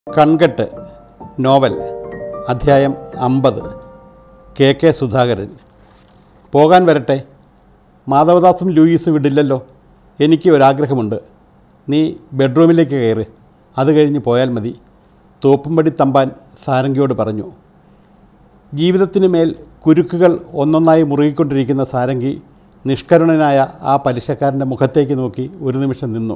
കൺകെട്ട് novel അധ്യായം അമ്പത് K K Sudhakaran പോകാൻ വരട്ടെ മാധവദാസും ലൂയിസും വിടില്ലല്ലോ എനിക്ക് ഒരാഗ്രഹമുണ്ട് നീ ബെഡ്റൂമിലേക്ക് കയറ് അത് കഴിഞ്ഞ് പോയാൽ മതി തോപ്പുംപടി തമ്പാൻ സാരംഗിയോട് പറഞ്ഞു ജീവിതത്തിനു മേൽ കുരുക്കുകൾ ഒന്നൊന്നായി മുറുകിക്കൊണ്ടിരിക്കുന്ന സാരംഗി നിഷ്കരുണനായ ആ പലിശക്കാരൻ്റെ മുഖത്തേക്ക് നോക്കി ഒരു നിമിഷം നിന്നു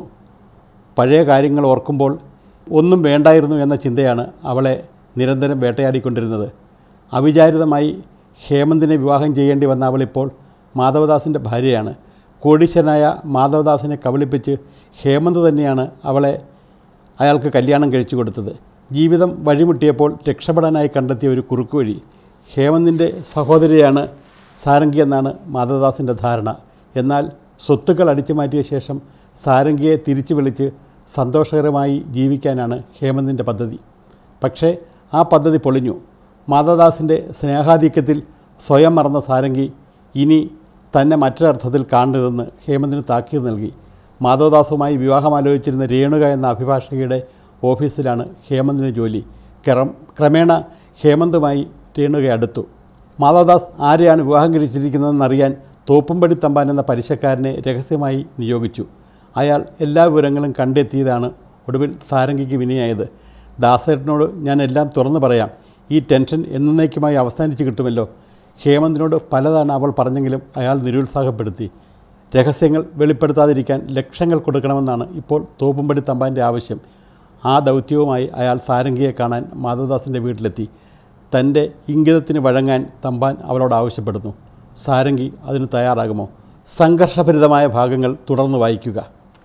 പഴയ കാര്യങ്ങൾ ഓർക്കുമ്പോൾ ഒന്നും വേണ്ടായിരുന്നു എന്ന ചിന്തയാണ് അവളെ നിരന്തരം വേട്ടയാടിക്കൊണ്ടിരുന്നത് അവിചാരിതമായി ഹേമന്തിനെ വിവാഹം ചെയ്യേണ്ടി വന്ന അവളിപ്പോൾ മാധവദാസിൻ്റെ ഭാര്യയാണ് കോടീശ്വരനായ മാധവദാസിനെ കബളിപ്പിച്ച് ഹേമന്ത് തന്നെയാണ് അവളെ അയാൾക്ക് കല്യാണം കഴിച്ചു കൊടുത്തത് ജീവിതം വഴിമുട്ടിയപ്പോൾ രക്ഷപ്പെടാനായി കണ്ടെത്തിയ ഒരു കുറുക്കുവഴി ഹേമന്തിൻ്റെ സഹോദരിയാണ് സാരംഗി എന്നാണ് മാധവദാസിൻ്റെ ധാരണ എന്നാൽ സ്വത്തുക്കൾ അടിച്ചു മാറ്റിയ ശേഷം സാരംഗിയെ തിരിച്ചു വിളിച്ച് സന്തോഷകരമായി ജീവിക്കാനാണ് ഹേമന്തിൻ്റെ പദ്ധതി പക്ഷേ ആ പദ്ധതി പൊളിഞ്ഞു മാധവദാസിൻ്റെ സ്നേഹാധിക്യത്തിൽ സ്വയം മറന്ന സാരംഗി ഇനി തന്നെ മറ്റൊരർത്ഥത്തിൽ കാണരുതെന്ന് ഹേമന്തിന് താക്കീത് നൽകി മാധവദാസുമായി വിവാഹമാലോചിച്ചിരുന്ന രേണുക എന്ന അഭിഭാഷകയുടെ ഓഫീസിലാണ് ഹേമന്തിന് ജോലി ക്രം ക്രമേണ ഹേമന്തുമായി രേണുക അടുത്തു മാധവദാസ് ആരെയാണ് വിവാഹം കഴിച്ചിരിക്കുന്നതെന്നറിയാൻ തോപ്പുംപടി തമ്പാൻ എന്ന പലിശക്കാരനെ രഹസ്യമായി നിയോഗിച്ചു അയാൾ എല്ലാ വിവരങ്ങളും കണ്ടെത്തിയതാണ് ഒടുവിൽ സാരംഗിക്ക് വിനയായത് ദാസേട്ടനോട് ഞാൻ എല്ലാം തുറന്നു പറയാം ഈ ടെൻഷൻ എന്നേക്കുമായി അവസാനിച്ച് കിട്ടുമല്ലോ ഹേമന്തിനോട് പലതാണ് അവൾ പറഞ്ഞെങ്കിലും അയാൾ നിരുത്സാഹപ്പെടുത്തി രഹസ്യങ്ങൾ വെളിപ്പെടുത്താതിരിക്കാൻ ലക്ഷങ്ങൾ കൊടുക്കണമെന്നാണ് ഇപ്പോൾ തോപ്പുംപടി തമ്പാൻ്റെ ആവശ്യം ആ ദൗത്യവുമായി അയാൾ സാരംഗിയെ കാണാൻ മാധവദാസിൻ്റെ വീട്ടിലെത്തി തൻ്റെ ഇംഗിതത്തിന് വഴങ്ങാൻ തമ്പാൻ അവളോട് ആവശ്യപ്പെടുന്നു സാരംഗി അതിന് തയ്യാറാകുമോ സംഘർഷഭരിതമായ ഭാഗങ്ങൾ തുടർന്ന് വായിക്കുക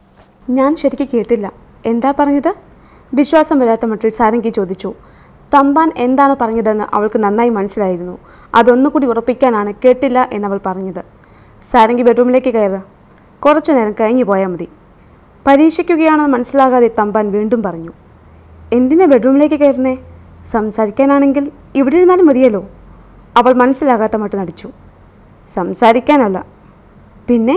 ഞാൻ ശരിക്ക് കേട്ടില്ല എന്താ പറഞ്ഞത് വിശ്വാസം വരാത്ത മട്ടിൽ സാരംഗി ചോദിച്ചു തമ്പാൻ എന്താണ് പറഞ്ഞതെന്ന് അവൾക്ക് നന്നായി മനസ്സിലായിരുന്നു അതൊന്നുകൂടി ഉറപ്പിക്കാനാണ് കേട്ടില്ല എന്നവൾ പറഞ്ഞത് സാരംഗി ബെഡ്റൂമിലേക്ക് കയറ് കുറച്ചു നേരം കഴിഞ്ഞു പോയാൽ മതി പരീക്ഷിക്കുകയാണെന്ന് മനസ്സിലാകാതെ തമ്പാൻ വീണ്ടും പറഞ്ഞു എന്തിനാ ബെഡ്റൂമിലേക്ക് കയറുന്നേ സംസാരിക്കാനാണെങ്കിൽ ഇവിടെ ഇരുന്നാലും മതിയല്ലോ അവൾ മനസ്സിലാകാത്ത മട്ട് നടിച്ചു സംസാരിക്കാനല്ല പിന്നെ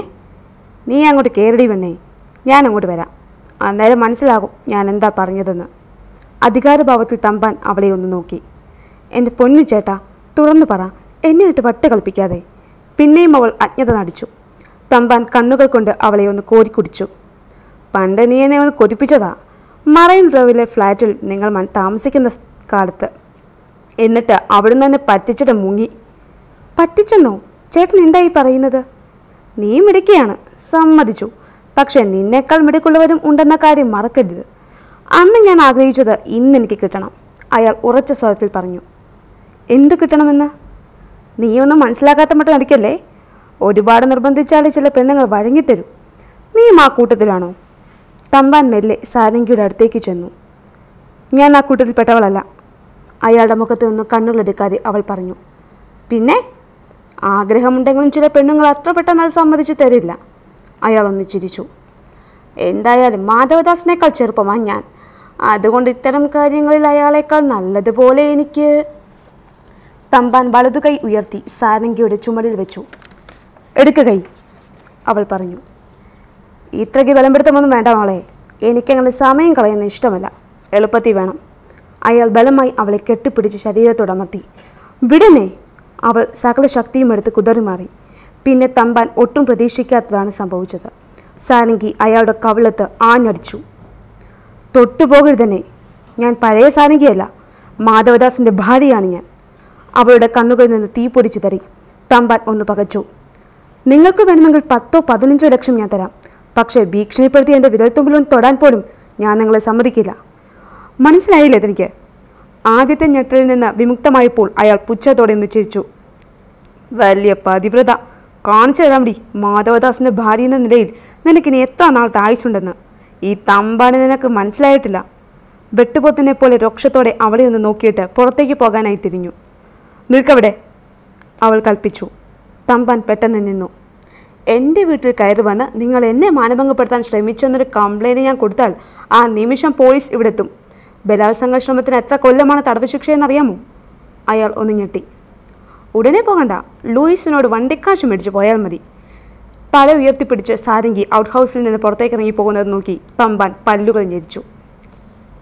നീ അങ്ങോട്ട് കയറടി വെണ്ണേ ഞാൻ അങ്ങോട്ട് വരാം അന്നേരം മനസ്സിലാകും ഞാൻ എന്താ പറഞ്ഞതെന്ന് അധികാരഭാവത്തിൽ തമ്പാൻ അവളെ ഒന്ന് നോക്കി എൻ്റെ പൊന്നു ചേട്ടാ തുറന്നു പറ എന്നെ ഇട്ട് വട്ട് കളിപ്പിക്കാതെ പിന്നെയും അവൾ അജ്ഞത നടിച്ചു തമ്പാൻ കണ്ണുകൾ കൊണ്ട് അവളെ ഒന്ന് കോരിക്കുടിച്ചു പണ്ട് നീ എന്നെ ഒന്ന് കൊതിപ്പിച്ചതാ മറൈൻ ഡ്രൈവിലെ ഫ്ലാറ്റിൽ നിങ്ങൾ മ- താമസിക്കുന്ന സ് കാലത്ത് എന്നിട്ട് അവിടുന്ന് തന്നെ പറ്റിച്ചിട്ട് മുങ്ങി പറ്റിച്ചെന്നോ ചേട്ടൻ എന്തായി പറയുന്നത് നീ മിടുക്കിയാണ് സമ്മതിച്ചു പക്ഷേ നിന്നേക്കാൾ മിടുക്കുള്ളവരും ഉണ്ടെന്ന കാര്യം മറക്കരുത് അന്ന് ഞാൻ ആഗ്രഹിച്ചത് ഇന്ന് എനിക്ക് കിട്ടണം അയാൾ ഉറച്ച സ്വരത്തിൽ പറഞ്ഞു എന്ത് കിട്ടണമെന്ന് നീയൊന്നും മനസ്സിലാക്കാത്ത മട്ടും നടിക്കല്ലേ ഒരുപാട് നിർബന്ധിച്ചാലേ ചില പെണ്ണുങ്ങൾ വഴങ്ങിത്തരും നീയും ആ കൂട്ടത്തിലാണോ തമ്പാൻ മെല്ലെ സാരംഗിയുടെ അടുത്തേക്ക് ചെന്നു ഞാൻ ആ കൂട്ടത്തിൽപ്പെട്ടവളല്ല അയാളുടെ മുഖത്ത് നിന്ന് കണ്ണുകളെടുക്കാതെ അവൾ പറഞ്ഞു പിന്നെ ആഗ്രഹമുണ്ടെങ്കിലും ചില പെണ്ണുങ്ങൾ അത്ര പെട്ടെന്ന് അത് സമ്മതിച്ചു തരില്ല അയാൾ ഒന്ന് ചിരിച്ചു എന്തായാലും മാധവദാസിനേക്കാൾ ചെറുപ്പമാണ് ഞാൻ അതുകൊണ്ട് ഇത്തരം കാര്യങ്ങളിൽ അയാളേക്കാൾ നല്ലതുപോലെ എനിക്ക് തമ്പാൻ വലതു കൈ ഉയർത്തി സാരംഗിയുടെ ചുമലിൽ വെച്ചു എടുക്ക കൈ അവൾ പറഞ്ഞു ഇത്രയ്ക്ക് ബലപ്പെടുത്തമൊന്നും വേണ്ട മോളെ എനിക്കങ്ങനെ സമയം കളയുന്ന ഇഷ്ടമല്ല എളുപ്പത്തിൽ വേണം അയാൾ ബലമായി അവളെ കെട്ടിപ്പിടിച്ച് ശരീരത്തോടമർത്തി വിടനേ അവൾ സകല ശക്തിയും എടുത്ത് കുതറി മാറി പിന്നെ തമ്പാൻ ഒട്ടും പ്രതീക്ഷിക്കാത്തതാണ് സംഭവിച്ചത് സാരംഗി അയാളുടെ കവിളത്ത് ആഞ്ഞടിച്ചു തൊട്ടുപോകരുതന്നെ ഞാൻ പഴയ സാരംഗിയല്ല മാധവദാസിൻ്റെ ഭാര്യയാണ് ഞാൻ അവളുടെ കണ്ണുകളിൽ നിന്ന് തീ പൊരിച്ചു തറി തമ്പാൻ ഒന്ന് പകച്ചു നിങ്ങൾക്ക് വേണമെങ്കിൽ പത്തോ പതിനഞ്ചോ ലക്ഷം ഞാൻ തരാം പക്ഷേ ഭീഷണിപ്പെടുത്തി എൻ്റെ വിരൽത്തുമ്പിലൊന്ന് തൊടാൻ പോലും ഞാൻ നിങ്ങളെ സമ്മതിക്കില്ല മനസ്സിലായില്ലേ എനിക്ക് ആദ്യത്തെ ഞെട്ടലിൽ നിന്ന് വിമുക്തമായപ്പോൾ അയാൾ പുച്ഛത്തോടെ ഒന്ന് ചിരിച്ചു വലിയ പതിവ്രത കാണിച്ചു തരാമടി മാധവദാസിൻ്റെ ഭാര്യ എന്ന നിലയിൽ നിനക്കിനി എത്ര നാളത്തെ ആയുസുണ്ടെന്ന് ഈ തമ്പാന് നിനക്ക് മനസ്സിലായിട്ടില്ല വെട്ടുപോത്തിനെ പോലെ രോക്ഷത്തോടെ അവളെ ഒന്ന് നോക്കിയിട്ട് പുറത്തേക്ക് പോകാനായി തിരിഞ്ഞു നിൽക്കവിടെ അവൾ കൽപ്പിച്ചു തമ്പാൻ പെട്ടെന്ന് നിന്നു എൻ്റെ വീട്ടിൽ കയറി വന്ന് നിങ്ങൾ എന്നെ മാനഭംഗപ്പെടുത്താൻ ശ്രമിച്ചെന്നൊരു കംപ്ലൈൻറ്റ് ഞാൻ കൊടുത്താൽ ആ നിമിഷം പോലീസ് ഇവിടെ എത്തും ബലാത്സംഗ ശ്രമത്തിന് എത്ര കൊല്ലമാണ് തടവ് ശിക്ഷയെന്നറിയാമോ അയാൾ ഒന്ന് ഞെട്ടി ഉടനെ പോകണ്ട ലൂയിസിനോട് വണ്ടിക്കാശ് മേടിച്ച് പോയാൽ മതി തല ഉയർത്തിപ്പിടിച്ച് സാരംഗി ഔട്ട് ഹൗസിൽ നിന്ന് പുറത്തേക്ക് ഇറങ്ങി പോകുന്നത് നോക്കി തമ്പാൻ പല്ലുകൾ ഞെരിച്ചു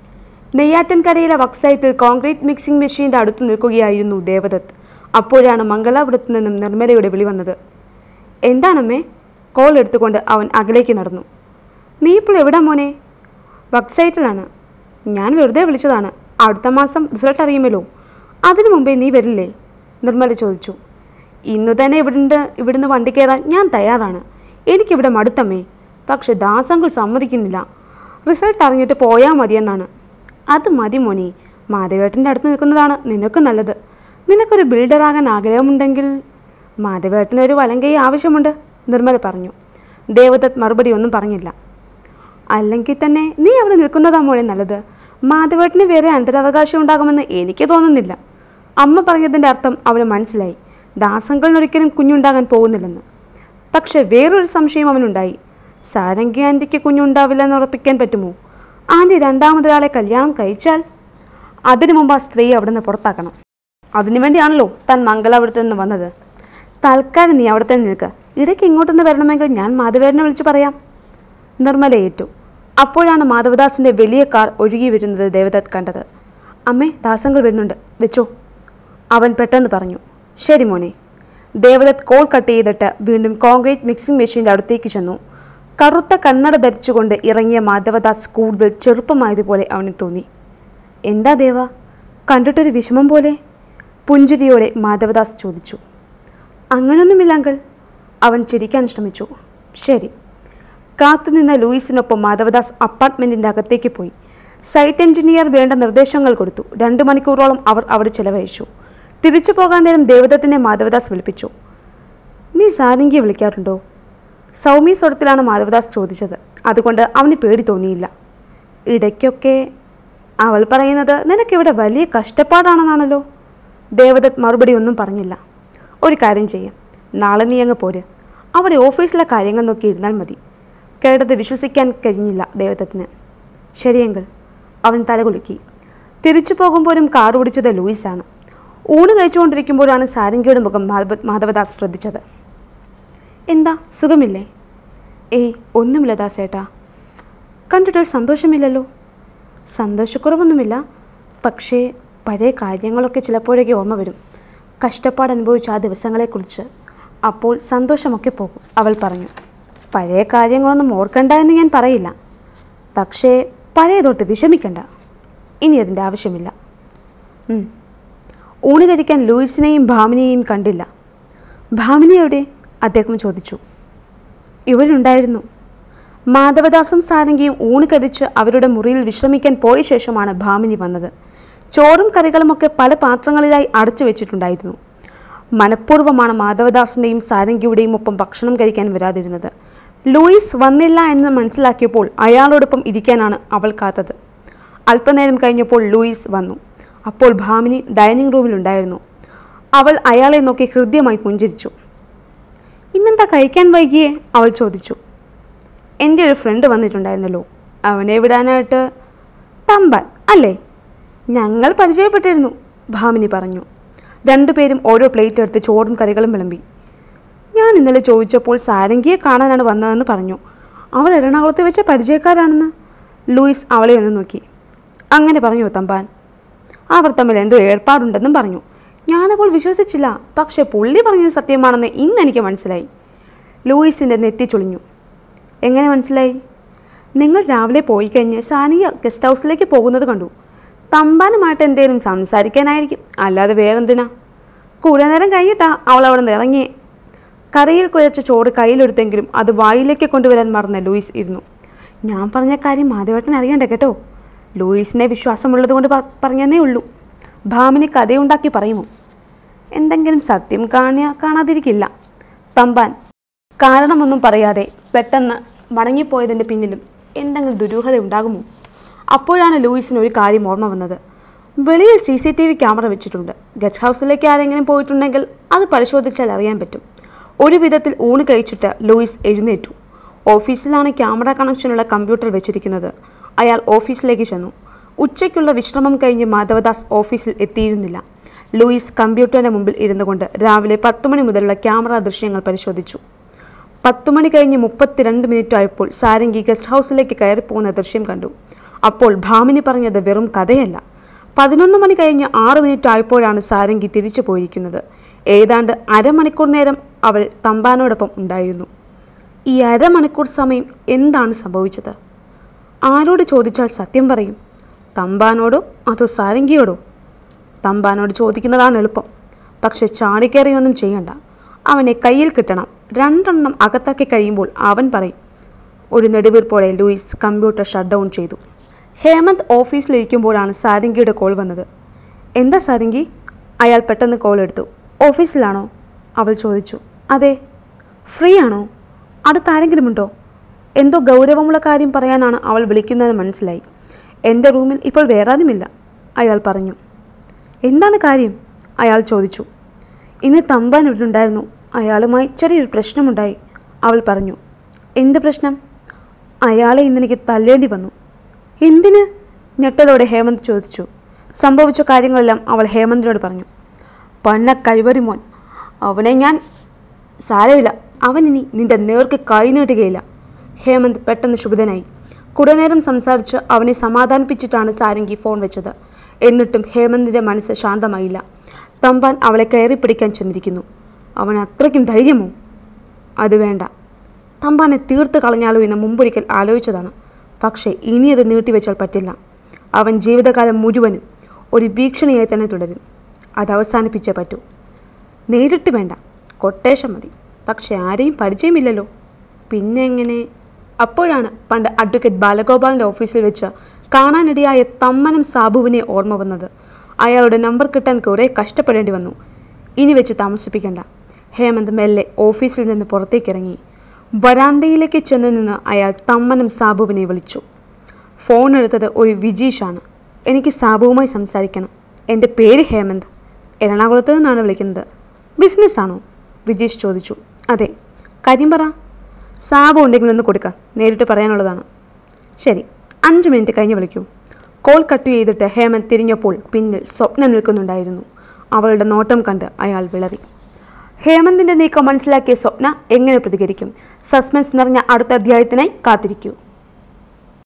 നെയ്യാറ്റൻകരയിലെ വർക്ക് സൈറ്റിൽ കോൺക്രീറ്റ് മിക്സിംഗ് മെഷീന്റെ അടുത്ത് നിൽക്കുകയായിരുന്നു ദേവദത്ത് അപ്പോഴാണ് മംഗലാപുരത്ത് നിന്നും നിർമ്മലയുടെ വിളി വന്നത് എന്താണമ്മേ കോൾ എടുത്തുകൊണ്ട് അവൻ അകലേക്ക് നടന്നു നീ ഇപ്പോൾ എവിടാ മോനെ വർക്ക് സൈറ്റിലാണ് ഞാൻ വെറുതെ വിളിച്ചതാണ് അടുത്ത മാസം റിസൾട്ട് അറിയുമല്ലോ അതിനു മുമ്പേ നീ വരില്ലേ നിർമ്മല ചോദിച്ചു ഇന്നു തന്നെ ഇവിടുന്ന് ഇവിടുന്ന് വണ്ടി കയറാൻ ഞാൻ തയ്യാറാണ് എനിക്കിവിടെ മടുത്തമ്മേ പക്ഷെ ദാസങ്ങൾ സമ്മതിക്കുന്നില്ല റിസൾട്ട് അറിഞ്ഞിട്ട് പോയാൽ മതിയെന്നാണ് അത് മതി മോനി മാധവേട്ടൻ്റെ അടുത്ത് നിൽക്കുന്നതാണ് നിനക്ക് നല്ലത് നിനക്കൊരു ബിൽഡറാകാൻ ആഗ്രഹമുണ്ടെങ്കിൽ മാധവേട്ടന് ഒരു വലങ്കൈ ആവശ്യമുണ്ട് നിർമ്മല പറഞ്ഞു ദേവദത്ത് മറുപടി ഒന്നും പറഞ്ഞില്ല അല്ലെങ്കിൽ തന്നെ നീ അവിടെ നിൽക്കുന്നതാ മോളെ നല്ലത് മാധവേട്ടന് വേറെ അനന്തരാവകാശം ഉണ്ടാകുമെന്ന് എനിക്ക് തോന്നുന്നില്ല അമ്മ പറഞ്ഞതിൻ്റെ അർത്ഥം അവന് മനസ്സിലായി ദാസങ്കളിനൊരിക്കലും കുഞ്ഞുണ്ടാകാൻ പോകുന്നില്ലെന്ന് പക്ഷെ വേറൊരു സംശയം അവനുണ്ടായി സാരംഗി ആൻറ്റിക്ക് കുഞ്ഞുണ്ടാവില്ല എന്ന് ഉറപ്പിക്കാൻ പറ്റുമോ ആൻറ്റി രണ്ടാമതൊരാളെ കല്യാണം കഴിച്ചാൽ അതിനു മുമ്പ് ആ സ്ത്രീ അവിടെ നിന്ന് പുറത്താക്കണം അതിനുവേണ്ടിയാണല്ലോ താൻ മംഗലാപുരത്ത് നിന്ന് വന്നത് തൽക്കാലം നീ അവിടെ തന്നെ നിൽക്കുക ഇടയ്ക്ക് ഇങ്ങോട്ടൊന്ന് വരണമെങ്കിൽ ഞാൻ മാധവേട്ടനെ വിളിച്ചു പറയാം നിർമ്മല ഏറ്റു അപ്പോഴാണ് മാധവദാസിന്റെ വലിയ കാർ ഒഴുകി വരുന്നത് ദേവദത്ത് കണ്ടത് അമ്മേ ദാസങ്ങൾ വരുന്നുണ്ട് വെച്ചോ അവൻ പെട്ടെന്ന് പറഞ്ഞു ശരി മോനെ ദേവദത്ത് കോൾ കട്ട് ചെയ്തിട്ട് വീണ്ടും കോൺക്രീറ്റ് മിക്സിംഗ് മെഷീൻ്റെ അടുത്തേക്ക് ചെന്നു കറുത്ത കണ്ണട ധരിച്ചുകൊണ്ട് ഇറങ്ങിയ മാധവദാസ് കൂടുതൽ ചെറുപ്പമായതുപോലെ അവന് തോന്നി എന്താ ദേവ കണ്ടിട്ടൊരു വിഷമം പോലെ പുഞ്ചിരിയോടെ മാധവദാസ് ചോദിച്ചു അങ്ങനൊന്നുമില്ല അങ്കിൾ അവൻ ചിരിക്കാൻ ശ്രമിച്ചു ശരി കാത്തുനിന്ന ലൂയിസിനൊപ്പം മാധവദാസ് അപ്പാർട്ട്മെന്റിന്റെ അകത്തേക്ക് പോയി സൈറ്റ് എഞ്ചിനീയർ വേണ്ട നിർദ്ദേശങ്ങൾ കൊടുത്തു രണ്ട് മണിക്കൂറോളം അവർ അവിടെ ചെലവഴിച്ചു തിരിച്ചു പോകാൻ നേരം ദേവദത്തിനെ മാധവദാസ് വിളിപ്പിച്ചു നീ സാരംഗിയെ വിളിക്കാറുണ്ടോ സൗമ്യ സ്വരത്തിലാണ് മാധവദാസ് ചോദിച്ചത് അതുകൊണ്ട് അവന് പേടി തോന്നിയില്ല ഇടയ്ക്കൊക്കെ അവൾ പറയുന്നത് നിനക്കിവിടെ വലിയ കഷ്ടപ്പാടാണെന്നാണല്ലോ ദേവദത്ത് മറുപടി ഒന്നും പറഞ്ഞില്ല ഒരു കാര്യം ചെയ്യാം നാളെ നീ അങ്ങ് പോര് അവിടെ ഓഫീസിലെ കാര്യങ്ങൾ നോക്കി ഇരുന്നാൽ മതി കേട്ടത് വിശ്വസിക്കാൻ കഴിഞ്ഞില്ല ദേവദത്തിന് ശരിയെങ്കിൽ അവൻ തലകുലുക്കി തിരിച്ചു പോകുമ്പോഴും കാർ ഓടിച്ചത് ലൂയിസാണ് ഊണ് കഴിച്ചുകൊണ്ടിരിക്കുമ്പോഴാണ് സാരംഗിയുടെ മുഖം മാധവ മാധവദാസ് ശ്രദ്ധിച്ചത് എന്താ സുഖമില്ലേ ഏയ് ഒന്നുമില്ല ദാസേട്ടാ കണ്ടിട്ടൊരു സന്തോഷമില്ലല്ലോ സന്തോഷക്കുറവൊന്നുമില്ല പക്ഷേ പഴയ കാര്യങ്ങളൊക്കെ ചിലപ്പോഴൊക്കെ ഓർമ്മ വരും കഷ്ടപ്പാട് അനുഭവിച്ച ആ ദിവസങ്ങളെക്കുറിച്ച് അപ്പോൾ സന്തോഷമൊക്കെ പോകും അവൾ പറഞ്ഞു പഴയ കാര്യങ്ങളൊന്നും ഓർക്കണ്ട എന്ന് ഞാൻ പറയില്ല പക്ഷേ പഴയതോർത്ത് വിഷമിക്കണ്ട ഇനി അതിൻ്റെ ആവശ്യമില്ല ഉം. ഊണ് കഴിക്കാൻ ലൂയിസിനെയും ഭാമിനിയെയും കണ്ടില്ല ഭാമിനി എവിടെ അദ്ദേഹം ചോദിച്ചു ഇവരുണ്ടായിരുന്നു മാധവദാസും സാരംഗിയും ഊണ് കഴിച്ച് അവരുടെ മുറിയിൽ വിശ്രമിക്കാൻ പോയ ശേഷമാണ് ഭാമിനി വന്നത് ചോറും കറികളുമൊക്കെ പല പാത്രങ്ങളിലായി അടച്ചു വെച്ചിട്ടുണ്ടായിരുന്നു മനഃപൂർവ്വമാണ് മാധവദാസിൻ്റെയും സാരംഗിയുടെയും ഒപ്പം ഭക്ഷണം കഴിക്കാൻ വരാതിരുന്നത് ലൂയിസ് വന്നില്ല എന്ന് മനസ്സിലാക്കിയപ്പോൾ അയാളോടൊപ്പം ഇരിക്കാനാണ് അവൾ കാത്തത് അല്പനേരം കഴിഞ്ഞപ്പോൾ ലൂയിസ് വന്നു അപ്പോൾ ഭാമിനി ഡൈനിങ് റൂമിലുണ്ടായിരുന്നു അവൾ അയാളെ നോക്കി ഹൃദ്യമായി പുഞ്ചിരിച്ചു ഇന്നെന്താ കഴിക്കാൻ വൈകിയേ അവൾ ചോദിച്ചു എൻ്റെ ഒരു ഫ്രണ്ട് വന്നിട്ടുണ്ടായിരുന്നല്ലോ അവനെ വിടാനായിട്ട് തമ്പാൻ അല്ലേ ഞങ്ങൾ പരിചയപ്പെട്ടിരുന്നു ഭാമിനി പറഞ്ഞു രണ്ടുപേരും ഓരോ പ്ലേറ്റ് എടുത്ത് ചോറും കറികളും വിളമ്പി ഞാൻ ഇന്നലെ ചോദിച്ചപ്പോൾ സാരംഗിയെ കാണാനാണ് വന്നതെന്ന് പറഞ്ഞു അവർ എറണാകുളത്ത് വെച്ച പരിചയക്കാരാണെന്ന് ലൂയിസ് അവളെ ഒന്ന് നോക്കി അങ്ങനെ പറഞ്ഞു തമ്പാൻ അവർ തമ്മിൽ എന്തോ ഏർപ്പാടുണ്ടെന്നും പറഞ്ഞു ഞാനപ്പോൾ വിശ്വസിച്ചില്ല പക്ഷെ പുള്ളി പറഞ്ഞത് സത്യമാണെന്ന് ഇന്ന് എനിക്ക് മനസ്സിലായി ലൂയിസിൻ്റെ നെറ്റി ചുളിഞ്ഞു എങ്ങനെ മനസ്സിലായി നിങ്ങൾ രാവിലെ പോയി കഴിഞ്ഞ് സാനിയ ഗസ്റ്റ് ഹൗസിലേക്ക് പോകുന്നത് കണ്ടു തമ്പാനുമായിട്ട് എന്തേലും സംസാരിക്കാനായിരിക്കും അല്ലാതെ വേറെന്തിനാ കുറേ നേരം കഴിഞ്ഞിട്ടാ അവൾ അവിടെ നിന്ന് ഇറങ്ങിയേ കറിയിൽ കുഴച്ച ചോറ് കയ്യിലെടുത്തെങ്കിലും അത് വായിലേക്ക് കൊണ്ടുവരാൻ മറന്ന ലൂയിസ് ഇരുന്നു ഞാൻ പറഞ്ഞ കാര്യം മാധവേട്ടൻ അറിയണ്ട കേട്ടോ ലൂയിസിനെ വിശ്വാസമുള്ളത് കൊണ്ട് പറഞ്ഞതേ ഉള്ളൂ ഭാമിനി കഥയുണ്ടാക്കി പറയുമോ എന്തെങ്കിലും സത്യം കാണാ കാണാതിരിക്കില്ല തമ്പാൻ കാരണമൊന്നും പറയാതെ പെട്ടെന്ന് മടങ്ങിപ്പോയതിൻ്റെ പിന്നിലും എന്തെങ്കിലും ദുരൂഹത ഉണ്ടാകുമോ അപ്പോഴാണ് ലൂയിസിന് ഒരു കാര്യം ഓർമ്മ വന്നത് വെളിയിൽ C C T V camera വെച്ചിട്ടുണ്ട് ഗസ്റ്റ് ഹൗസിലേക്ക് ആരെങ്കിലും പോയിട്ടുണ്ടെങ്കിൽ അത് പരിശോധിച്ചാൽ അറിയാൻ പറ്റും ഒരു വിധത്തിൽ ഊണ് കഴിച്ചിട്ട് ലൂയിസ് എഴുന്നേറ്റു ഓഫീസിലാണ് ക്യാമറ കണക്ഷനുള്ള കമ്പ്യൂട്ടർ വെച്ചിരിക്കുന്നത് അയാൾ ഓഫീസിലേക്ക് ചെന്നു ഉച്ചയ്ക്കുള്ള വിശ്രമം കഴിഞ്ഞ് മാധവദാസ് ഓഫീസിൽ എത്തിയിരുന്നില്ല ലൂയിസ് കമ്പ്യൂട്ടറിന് മുമ്പിൽ ഇരുന്നു കൊണ്ട് രാവിലെ പത്തു മണി മുതലുള്ള ക്യാമറ ദൃശ്യങ്ങൾ പരിശോധിച്ചു പത്തു മണി കഴിഞ്ഞ് മുപ്പത്തിരണ്ട് മിനിറ്റ് ആയപ്പോൾ സാരംഗി ഗസ്റ്റ് ഹൗസിലേക്ക് കയറിപ്പോകുന്ന ദൃശ്യം കണ്ടു അപ്പോൾ ഭാമിനി പറഞ്ഞത് വെറും കഥയല്ല പതിനൊന്ന് മണി കഴിഞ്ഞ് ആറ് മിനിറ്റ് ആയപ്പോഴാണ് സാരംഗി തിരിച്ചു പോയിരിക്കുന്നത് ഏതാണ്ട് അരമണിക്കൂർ നേരം അവൾ തമ്പാനോടൊപ്പം ഉണ്ടായിരുന്നു ഈ അരമണിക്കൂർ സമയം എന്താണ് സംഭവിച്ചത് ആരോട് ചോദിച്ചാൽ സത്യം പറയും തമ്പാനോടോ അതോ സാരംഗിയോടോ തമ്പാനോട് ചോദിക്കുന്നതാണ് എളുപ്പം പക്ഷെ ചാടിക്കയറിയൊന്നും ചെയ്യണ്ട അവനെ കയ്യിൽ കിട്ടണം രണ്ടെണ്ണം അകത്താക്കി കഴിയുമ്പോൾ അവൻ പറയും ഒരു നെടുവീർപ്പോടെ ലൂയിസ് കമ്പ്യൂട്ടർ ഷട്ട് ഡൗൺ ചെയ്തു ഹേമന്ത് ഓഫീസിലിരിക്കുമ്പോഴാണ് സാരംഗിയുടെ കോൾ വന്നത് എന്താ സാരംഗി അയാൾ പെട്ടെന്ന് കോൾ എടുത്തു ഓഫീസിലാണോ അവൾ ചോദിച്ചു അതെ ഫ്രീ ആണോ അടുത്താരെങ്കിലും ഉണ്ടോ എന്തോ ഗൗരവമുള്ള കാര്യം പറയാനാണ് അവൾ വിളിക്കുന്നത് മനസ്സിലായി എൻ്റെ റൂമിൽ ഇപ്പോൾ വേറെ ആരുമില്ല അയാൾ പറഞ്ഞു എന്താണ് കാര്യം അയാൾ ചോദിച്ചു ഇന്ന് തമ്പാൻ ഇവിടെ ഉണ്ടായിരുന്നു അയാളുമായി ചെറിയൊരു പ്രശ്നമുണ്ടായി അവൾ പറഞ്ഞു എന്ത് പ്രശ്നം അയാളെ ഇന്നെനിക്ക് തല്ലേണ്ടി വന്നു എന്തിന് ഞെട്ടലോടെ ഹേമന്ത് ചോദിച്ചു സംഭവിച്ച കാര്യങ്ങളെല്ലാം അവൾ ഹേമന്തിനോട് പറഞ്ഞു പന്ന കഴിവറി മോൻ അവനെ ഞാൻ സാരമില്ല അവൻ ഇനി നിന്റെ നേർക്ക് കൈ നീട്ടുകയില്ല ഹേമന്ത് പെട്ടെന്ന് ശുഭിതനായി കുറെ നേരം സംസാരിച്ച് അവനെ സമാധാനിപ്പിച്ചിട്ടാണ് സാരംഗി ഫോൺ വെച്ചത് എന്നിട്ടും ഹേമന്തിന്റെ മനസ്സ് ശാന്തമായില്ല തമ്പാൻ അവളെ കയറി പിടിക്കാൻ ചെന്നിരിക്കുന്നു അവൻ അത്രയ്ക്കും ധൈര്യമോ അത് വേണ്ട തമ്പാനെ തീർത്ത് കളഞ്ഞാലോ എന്ന് മുമ്പൊരിക്കൽ ആലോചിച്ചതാണ് പക്ഷേ ഇനി അത് നീട്ടിവെച്ചാൽ പറ്റില്ല അവൻ ജീവിതകാലം മുഴുവനും ഒരു ഭീഷണിയായി തന്നെ തുടരും അത് അവസാനിപ്പിച്ചേ പറ്റൂ നേരിട്ട് വേണ്ട കൊട്ടേഷൻ മതി പക്ഷെ ആരെയും പരിചയമില്ലല്ലോ പിന്നെ എങ്ങനെ അപ്പോഴാണ് പണ്ട് അഡ്വക്കേറ്റ് ബാലഗോപാലിൻ്റെ ഓഫീസിൽ വെച്ച് കാണാനിടയായ തമ്മനം സാബുവിനെ ഓർമ്മ വന്നത് അയാളുടെ നമ്പർ കിട്ടാൻ കുറേ കഷ്ടപ്പെടേണ്ടി വന്നു ഇനി വെച്ച് താമസിപ്പിക്കണ്ട ഹേമന്ത് മെല്ലെ ഓഫീസിൽ നിന്ന് പുറത്തേക്കിറങ്ങി വരാന്തയിലേക്ക് ചെന്ന് നിന്ന് അയാൾ തമ്മനം സാബുവിനെ വിളിച്ചു ഫോൺ എടുത്തത് ഒരു വിജീഷാണ് എനിക്ക് സാബുവുമായി സംസാരിക്കണം എൻ്റെ പേര് ഹേമന്ത് എറണാകുളത്ത് നിന്നാണ് വിളിക്കുന്നത് ബിസിനസ് ആണോ വിജീഷ് ചോദിച്ചു അതെ കാര്യം പറ സാബു ഉണ്ടെങ്കിൽ ഒന്ന് കൊടുക്കാം നേരിട്ട് പറയാനുള്ളതാണ് ശരി അഞ്ച് മിനിറ്റ് കഴിഞ്ഞ് വിളിക്കൂ കോൾ കട്ട് ചെയ്തിട്ട് ഹേമന്ത് തിരിഞ്ഞപ്പോൾ പിന്നിൽ സ്വപ്ന നിൽക്കുന്നുണ്ടായിരുന്നു അവളുടെ നോട്ടം കണ്ട് അയാൾ വിളറി ഹേമന്തിന്റെ നീക്കം മനസ്സിലാക്കിയ സ്വപ്ന എങ്ങനെ പ്രതികരിക്കും സസ്പെൻസ് നിറഞ്ഞ അടുത്ത അധ്യായത്തിനായി കാത്തിരിക്കൂ